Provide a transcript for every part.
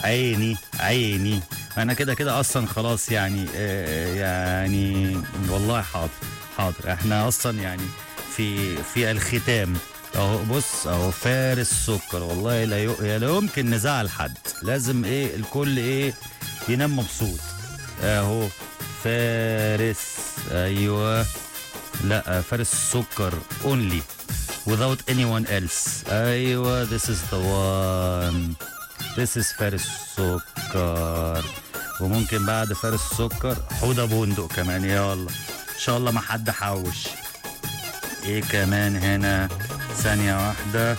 عيني عيني انا كده كده اصلا خلاص يعني آه يعني والله حاضر حاضر احنا اصلا يعني في في الختام اهو بص اهو فارس سكر والله لا ي- لا يمكن نزعل حد لازم ايه الكل ايه ينام مبسوط اهو فارس ايوه لا فارس سكر only without anyone else ايوه this is the one this is فارس سكر وممكن بعد فارس سكر حوضة بندق كمان يلا ان شاء الله ما حد حوش ايه كمان هنا ثانية واحدة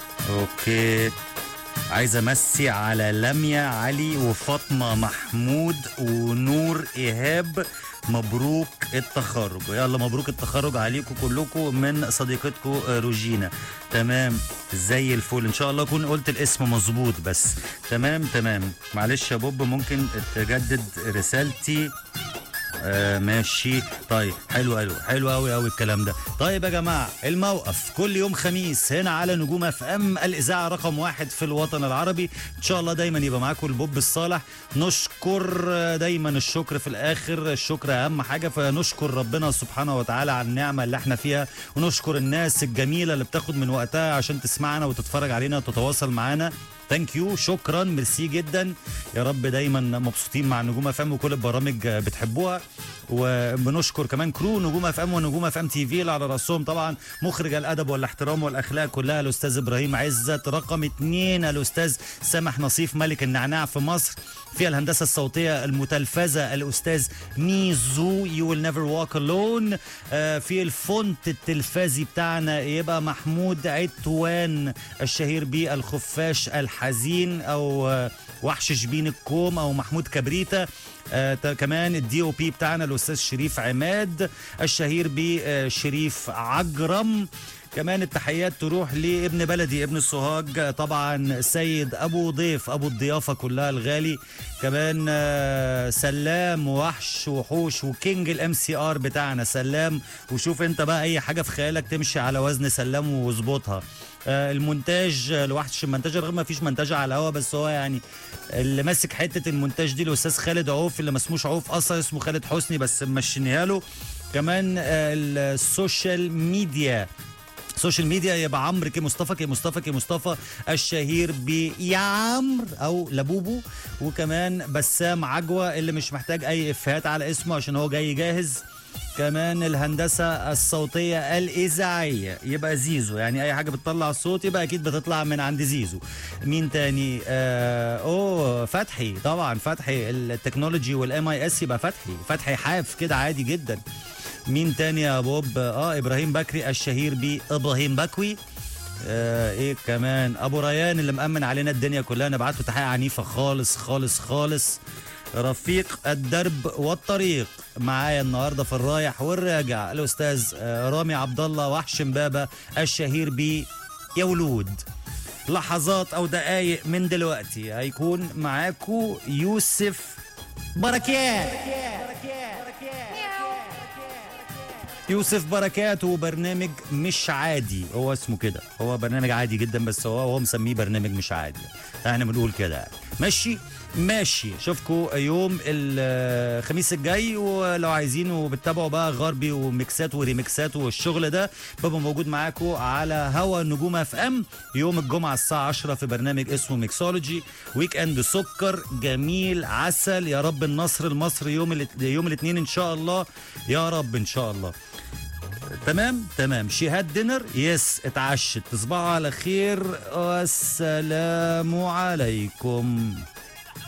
اوكي عايز امسي على لميا علي وفاطمه محمود ونور ايهاب مبروك التخرج يلا مبروك التخرج عليكم كلكم من صديقتكم روجينا تمام زي الفل ان شاء الله اكون قلت الاسم مظبوط بس تمام تمام معلش يا بوب ممكن تجدد رسالتي آه ماشي طيب حلو حلو حلو قوي قوي الكلام ده طيب يا جماعه الموقف كل يوم خميس هنا على نجوم اف ام الاذاعه رقم واحد في الوطن العربي ان شاء الله دايما يبقى معاكم البوب الصالح نشكر آه، دايما الشكر في الاخر الشكر اهم حاجه فنشكر ربنا سبحانه وتعالى على النعمه اللي احنا فيها ونشكر الناس الجميله اللي بتاخد من وقتها عشان تسمعنا وتتفرج علينا وتتواصل معانا ثانك يو شكرا ميرسي جدا يا رب دايما مبسوطين مع نجوم اف ام وكل البرامج بتحبوها وبنشكر كمان كرو نجوم اف ام ونجوم اف ام تي في اللي على راسهم طبعا مخرج الادب والاحترام والاخلاق كلها الاستاذ ابراهيم عزت رقم اثنين الاستاذ سامح نصيف ملك النعناع في مصر في الهندسه الصوتيه المتلفزه الاستاذ ميزو يو ويل نيفر واك الون في الفونت التلفزي بتاعنا يبقى محمود عتوان الشهير بالخفاش الحزين او آه، وحش شبين الكوم او محمود كبريته آه تا- كمان الدي او بي بتاعنا الاستاذ شريف عماد الشهير بشريف عجرم كمان التحيات تروح لابن بلدي ابن السوهاج آه، طبعا سيد ابو ضيف ابو الضيافه كلها الغالي كمان آه، سلام وحش وحوش وكينج الام سي ار بتاعنا سلام وشوف انت بقى اي حاجه في خيالك تمشي على وزن سلام واظبطها آه، المونتاج آه، لوحش المونتاج رغم ما فيش مونتاج على الهوا بس هو يعني اللي ماسك حته المونتاج دي الاستاذ خالد عوف اللي ما اسموش عوف اصلا اسمه خالد حسني بس مشينيها له كمان آه، السوشيال ميديا سوشيال ميديا يبقى عمرو كي مصطفى كي مصطفى كي مصطفى الشهير بيا عمرو او لبوبو وكمان بسام عجوه اللي مش محتاج اي افيهات على اسمه عشان هو جاي جاهز كمان الهندسة الصوتية الإذاعية يبقى زيزو يعني أي حاجة بتطلع صوت يبقى أكيد بتطلع من عند زيزو مين تاني آه أوه فتحي طبعا فتحي التكنولوجي والام اي اس يبقى فتحي فتحي حاف كده عادي جدا مين تاني يا بوب اه ابراهيم بكري الشهير بابراهيم بكوي آه ايه كمان ابو ريان اللي مأمن علينا الدنيا كلها نبعت له تحيه عنيفه خالص خالص خالص رفيق الدرب والطريق معايا النهارده في الرايح والراجع الاستاذ آه، رامي عبد الله وحش بابا الشهير ب يا ولود لحظات او دقايق من دلوقتي هيكون معاكو يوسف بركات يوسف بركات وبرنامج مش عادي هو اسمه كده هو برنامج عادي جدا بس هو هو مسميه برنامج مش عادي احنا بنقول كده يعني. ماشي ماشي اشوفكم يوم الخميس الجاي ولو عايزين وبتتابعوا بقى غربي وميكسات وريميكسات والشغل ده ببقى موجود معاكم على هوا نجوم اف ام يوم الجمعه الساعه 10 في برنامج اسمه ميكسولوجي ويك اند سكر جميل عسل يا رب النصر المصري يوم الات- يوم الاثنين ان شاء الله يا رب ان شاء الله تمام تمام شهاد دينر يس اتعشت تصبحوا على خير والسلام عليكم